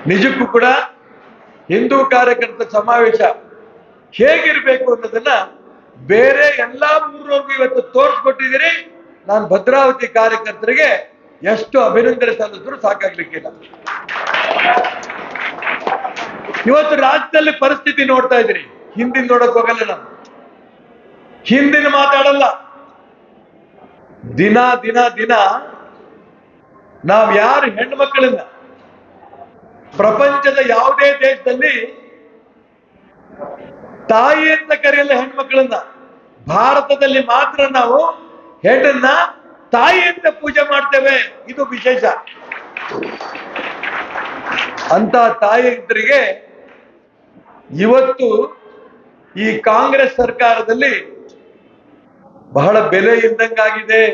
ನಿಜಕ್ಕೂ ಕೂಡ ಹಿಂದೂ ಕಾರ್ಯಕರ್ತ ಸಮಾವೇಶ ಹೇಗಿರ್ಬೇಕು ಅನ್ನೋದನ್ನ ಬೇರೆ ಎಲ್ಲಾ ಊರವ್ರಿಗೂ ಇವತ್ತು ತೋರಿಸ್ಕೊಟ್ಟಿದ್ದೀರಿ ನಾನು ಭದ್ರಾವತಿ ಕಾರ್ಯಕರ್ತರಿಗೆ ಎಷ್ಟು ಅಭಿನಂದನೆ ಸಲ್ಲಿಸಿದ್ರು ಸಾಕಾಗ್ಲಿಕ್ಕಿಲ್ಲ ಇವತ್ತು ರಾಜ್ಯದಲ್ಲಿ ಪರಿಸ್ಥಿತಿ ನೋಡ್ತಾ ಇದ್ದೀರಿ ಹಿಂದಿನ ನೋಡಕ್ ಹೋಗಲ್ಲ ನಾನು ಹಿಂದಿನ ಮಾತಾಡಲ್ಲ ದಿನ ದಿನ ದಿನ ನಾವ್ ಯಾರು ಹೆಣ್ಮಕ್ಳನ್ನ ಪ್ರಪಂಚದ ಯಾವುದೇ ದೇಶದಲ್ಲಿ ತಾಯಿ ಅಂತ ಕರೆಯಲ್ಲ ಹೆಣ್ಮಕ್ಳನ್ನ ಭಾರತದಲ್ಲಿ ಮಾತ್ರ ನಾವು ಹೆಣ್ಣನ್ನ ತಾಯಿ ಅಂತ ಪೂಜೆ ಮಾಡ್ತೇವೆ ಇದು ವಿಶೇಷ ಅಂತ ತಾಯಿಯಂತರಿಗೆ ಇವತ್ತು ಈ ಕಾಂಗ್ರೆಸ್ ಸರ್ಕಾರದಲ್ಲಿ ಬಹಳ ಬೆಲೆ ಇದ್ದಂಗಾಗಿದೆ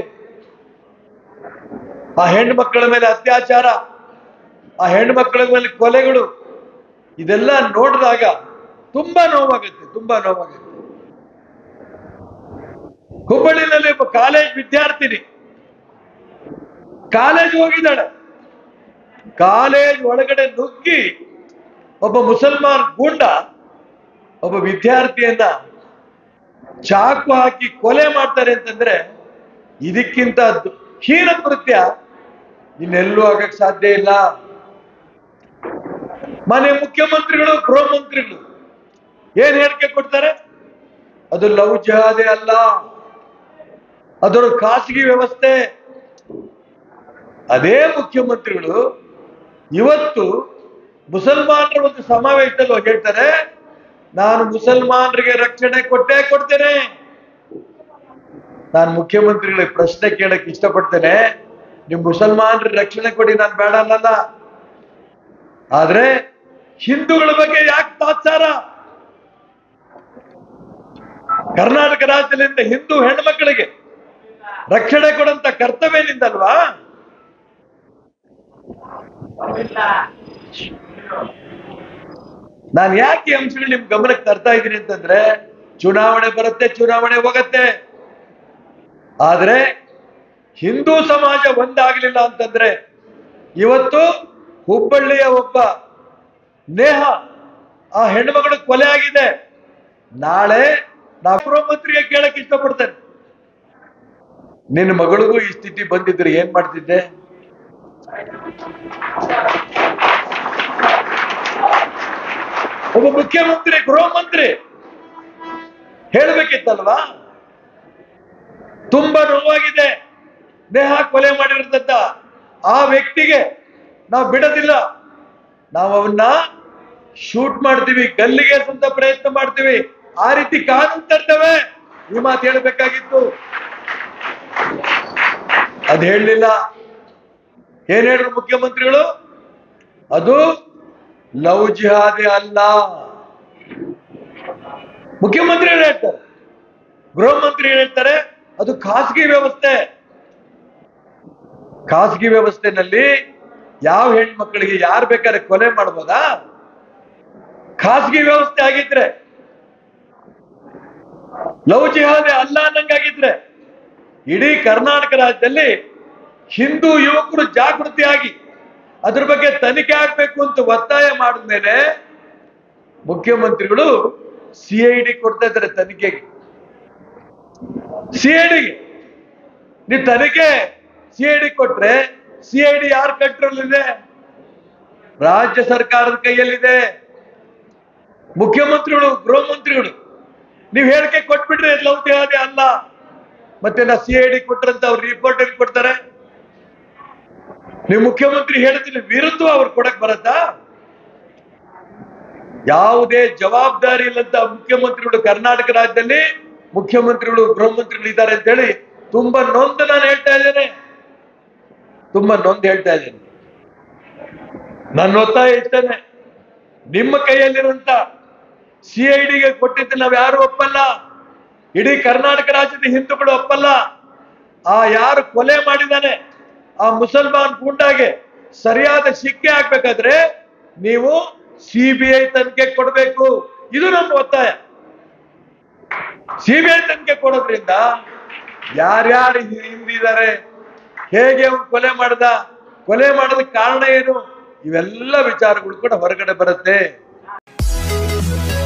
ಆ ಹೆಣ್ಮಕ್ಕಳ ಮೇಲೆ ಅತ್ಯಾಚಾರ ಆ ಹೆಣ್ಮಕ್ಕಳ ಮೇಲೆ ಕೊಲೆಗಳು ಇದೆಲ್ಲ ನೋಡಿದಾಗ ತುಂಬಾ ನೋವಾಗುತ್ತೆ ತುಂಬಾ ನೋವಾಗುತ್ತೆ ಹುಬ್ಬಳ್ಳಿನಲ್ಲಿ ಒಬ್ಬ ಕಾಲೇಜ್ ವಿದ್ಯಾರ್ಥಿನಿ ಕಾಲೇಜ್ ಹೋಗಿದ್ದಾಳೆ ಕಾಲೇಜ್ ಒಳಗಡೆ ನುಗ್ಗಿ ಒಬ್ಬ ಮುಸಲ್ಮಾನ್ ಗೂಂಡ ಒಬ್ಬ ವಿದ್ಯಾರ್ಥಿಯನ್ನ ಚಾಕು ಹಾಕಿ ಕೊಲೆ ಮಾಡ್ತಾರೆ ಅಂತಂದ್ರೆ ಇದಕ್ಕಿಂತ ದು- ಹೀನ ಕೃತ್ಯ ಇನ್ನೆಲ್ಲೂ ಆಗಕ್ ಸಾಧ್ಯ ಇಲ್ಲ ಮನೆ ಮುಖ್ಯಮಂತ್ರಿಗಳು ಗೃಹ ಮಂತ್ರಿಗಳು ಏನ್ ಹೇಳಿಕೆ ಕೊಡ್ತಾರೆ ಅದು ಲವ್ ಜಿಹಾದೆ ಅಲ್ಲ ಅದರ ಖಾಸಗಿ ವ್ಯವಸ್ಥೆ ಅದೇ ಮುಖ್ಯಮಂತ್ರಿಗಳು ಇವತ್ತು ಮುಸಲ್ಮಾನರ ಒಂದು ಸಮಾವೇಶದಲ್ಲಿ ಹೋಗಿ ಹೇಳ್ತಾರೆ ನಾನು ಮುಸಲ್ಮಾನರಿಗೆ ರಕ್ಷಣೆ ಕೊಟ್ಟೇ ಕೊಡ್ತೇನೆ ನಾನು ಮುಖ್ಯಮಂತ್ರಿಗಳಿಗೆ ಪ್ರಶ್ನೆ ಕೇಳಕ್ ಇಷ್ಟಪಡ್ತೇನೆ ನಿಮ್ ಮುಸಲ್ಮಾನರ ರಕ್ಷಣೆ ಕೊಡಿ ನಾನು ಬೇಡ ಅನ್ನಲ್ಲ ಆದ್ರೆ ಹಿಂದೂಗಳ ಬಗ್ಗೆ ಯಾಕೆ ತಾತ್ಸಾರ ಕರ್ನಾಟಕ ರಾಜ್ಯದಿಂದ ಹಿಂದೂ ಹೆಣ್ಮಕ್ಳಿಗೆ ರಕ್ಷಣೆ ಕೊಡಂತ ಕರ್ತವ್ಯ ನಿಂದಲ್ವಾ ನಾನು ಯಾಕೆ ಈ ಅಂಶಗಳು ನಿಮ್ ಗಮನಕ್ಕೆ ತರ್ತಾ ಇದ್ದೀನಿ ಅಂತಂದ್ರೆ ಚುನಾವಣೆ ಬರುತ್ತೆ ಚುನಾವಣೆ ಹೋಗತ್ತೆ ಆದ್ರೆ ಹಿಂದೂ ಸಮಾಜ ಒಂದಾಗಲಿಲ್ಲ ಅಂತಂದ್ರೆ ಇವತ್ತು ಹುಬ್ಬಳ್ಳಿಯ ಒಬ್ಬ ನೇಹ ಆ ಹೆಣ್ಮಗಳು ಕೊಲೆ ಆಗಿದೆ ನಾಳೆ ನಾ ಗೃಹಮಂತ್ರಿಗೆ ಕೇಳಕ್ ಇಷ್ಟಪಡ್ತೇನೆ ನಿನ್ನ ಮಗಳಿಗೂ ಈ ಸ್ಥಿತಿ ಬಂದಿದ್ರೆ ಏನ್ ಮಾಡ್ತಿದ್ದೆ ಒಬ್ಬ ಮುಖ್ಯಮಂತ್ರಿ ಗೃಹ ಮಂತ್ರಿ ಹೇಳ್ಬೇಕಿತ್ತಲ್ವಾ ತುಂಬಾ ನೋವಾಗಿದೆ ದೇಹ ಕೊಲೆ ಮಾಡಿರ್ತಂತ ಆ ವ್ಯಕ್ತಿಗೆ ನಾವು ಬಿಡೋದಿಲ್ಲ ನಾವು ಅವನ್ನ ಶೂಟ್ ಮಾಡ್ತೀವಿ ಗಲ್ಲಿಗೆ ಅಂತ ಪ್ರಯತ್ನ ಮಾಡ್ತೀವಿ ಆ ರೀತಿ ಕಾನೂನು ತರ್ತೇವೆ ಈ ಮಾತು ಹೇಳ್ಬೇಕಾಗಿತ್ತು ಅದ್ ಹೇಳಲಿಲ್ಲ ಏನ್ ಹೇಳಿದ್ರು ಮುಖ್ಯಮಂತ್ರಿಗಳು ಅದು ಲವ್ ಜಿಹಾದೆ ಅಲ್ಲ ಮುಖ್ಯಮಂತ್ರಿ ಹೇಳ್ತಾರೆ ಗೃಹ ಮಂತ್ರಿ ಹೇಳ್ತಾರೆ ಅದು ಖಾಸಗಿ ವ್ಯವಸ್ಥೆ ಖಾಸಗಿ ವ್ಯವಸ್ಥೆನಲ್ಲಿ ಯಾವ ಹೆಣ್ಮಕ್ಳಿಗೆ ಯಾರು ಬೇಕಾದ್ರೆ ಕೊಲೆ ಮಾಡ್ಬೋದಾ ಖಾಸಗಿ ವ್ಯವಸ್ಥೆ ಆಗಿದ್ರೆ ಲವ್ ಜಿಹಾದೆ ಅಲ್ಲ ಅನ್ನಂಗಾಗಿದ್ರೆ ಇಡೀ ಕರ್ನಾಟಕ ರಾಜ್ಯದಲ್ಲಿ ಹಿಂದೂ ಯುವಕರು ಜಾಗೃತಿಯಾಗಿ ಅದ್ರ ಬಗ್ಗೆ ತನಿಖೆ ಆಗ್ಬೇಕು ಅಂತ ಒತ್ತಾಯ ಮಾಡಿದ್ಮೇಲೆ ಮುಖ್ಯಮಂತ್ರಿಗಳು ಸಿಐಡಿ ಕೊಡ್ತಾ ಇದ್ದಾರೆ ತನಿಖೆಗೆ ಸಿಐಡಿಗೆ ನೀವು ತನಿಖೆ ಸಿಐಡಿ ಕೊಟ್ರೆ ಸಿಐಡಿ ಯಾರ ಕಂಟ್ರೋಲ್ ಇದೆ ರಾಜ್ಯ ಸರ್ಕಾರದ ಕೈಯಲ್ಲಿದೆ ಮುಖ್ಯಮಂತ್ರಿಗಳು ಗೃಹ ಮಂತ್ರಿಗಳು ನೀವು ಹೇಳಿಕೆ ಕೊಟ್ಬಿಟ್ರೆ ಲವ್ ಜಿಹಾದಿ ಅಲ್ಲ ಮತ್ತೆ ನಾ ಸಿಐಡಿ ಕೊಟ್ರಂತ ಅವ್ರು ರಿಪೋರ್ಟ್ ಎಲ್ಲಿ ಕೊಡ್ತಾರೆ ನೀವು ಮುಖ್ಯಮಂತ್ರಿ ಹೇಳಿದ್ರೆ ವಿರುದ್ಧ ಅವ್ರು ಕೊಡಕ್ ಬರತ್ತಾ ಯಾವುದೇ ಜವಾಬ್ದಾರಿ ಇಲ್ಲಂತ ಮುಖ್ಯಮಂತ್ರಿಗಳು ಕರ್ನಾಟಕ ರಾಜ್ಯದಲ್ಲಿ ಮುಖ್ಯಮಂತ್ರಿಗಳು ಗೃಹ ಮಂತ್ರಿಗಳು ಇದ್ದಾರೆ ಅಂತ ಹೇಳಿ ತುಂಬಾ ನೊಂದು ನಾನು ಹೇಳ್ತಾ ಇದ್ದೇನೆ ತುಂಬಾ ನೊಂದು ಹೇಳ್ತಾ ಇದ್ದೇನೆ ನನ್ನ ಒತ್ತಾಯ ಇರ್ತೇನೆ ನಿಮ್ಮ ಕೈಯಲ್ಲಿರುವಂತ ಸಿಐಡಿಗೆ ಕೊಟ್ಟಿದ್ದು ನಾವ್ ಯಾರು ಒಪ್ಪಲ್ಲ ಇಡೀ ಕರ್ನಾಟಕ ರಾಜ್ಯದ ಹಿಂದೂಗಳು ಒಪ್ಪಲ್ಲ ಆ ಯಾರು ಕೊಲೆ ಮಾಡಿದಾನೆ ಆ ಮುಸಲ್ಮಾನ್ ಗುಂಡಾಗೆ ಸರಿಯಾದ ಶಿಕ್ಷೆ ಹಾಕ್ಬೇಕಾದ್ರೆ ನೀವು ಸಿಬಿಐ ತನಿಖೆ ಕೊಡಬೇಕು ಇದು ನಮ್ಮ ಒತ್ತಾಯ ಸಿಬಿಐ ತನಿಖೆ ಕೊಡೋದ್ರಿಂದ ಯಾರ್ಯಾರು ಹಿಂದಿದ್ದಾರೆ ಹೇಗೆ ಅವ್ನು ಕೊಲೆ ಮಾಡ್ದ ಕೊಲೆ ಮಾಡೋದಕ್ಕೆ ಕಾರಣ ಏನು ಇವೆಲ್ಲ ವಿಚಾರಗಳು ಕೂಡ ಹೊರಗಡೆ ಬರುತ್ತೆ